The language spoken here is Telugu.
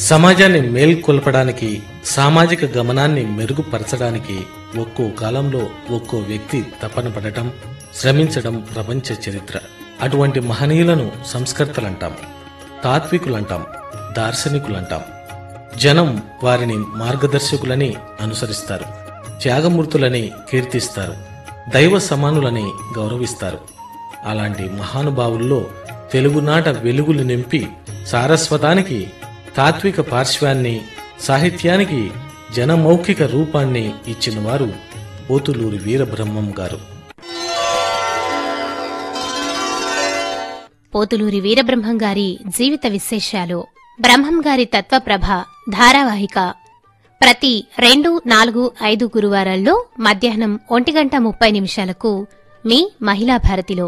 సమాజాన్ని మేల్కొల్పడానికి సామాజిక గమనాన్ని మెరుగుపరచడానికి ఒక్కో కాలంలో ఒక్కో వ్యక్తి తపన పడటం శ్రమించడం ప్రపంచ చరిత్ర అటువంటి మహనీయులను సంస్కర్తలంటాం తాత్వికులంటాం దార్శనికులంటాం జనం వారిని మార్గదర్శకులని అనుసరిస్తారు త్యాగమూర్తులని కీర్తిస్తారు దైవ సమానులని గౌరవిస్తారు అలాంటి మహానుభావుల్లో తెలుగునాట వెలుగులు నింపి సారస్వతానికి తాత్విక పార్శ్వాన్ని సాహిత్యానికి జనమౌఖిక రూపాన్ని ఇచ్చిన వారు పోతులూరి వీరబ్రహ్మం గారు పోతులూరి వీరబ్రహ్మం గారి జీవిత విశేషాలు బ్రహ్మం గారి తత్వప్రభ ధారావాహిక ప్రతి రెండు నాలుగు ఐదు గురువారాల్లో మధ్యాహ్నం ఒంటి గంట ముప్పై నిమిషాలకు మీ మహిళా భారతిలో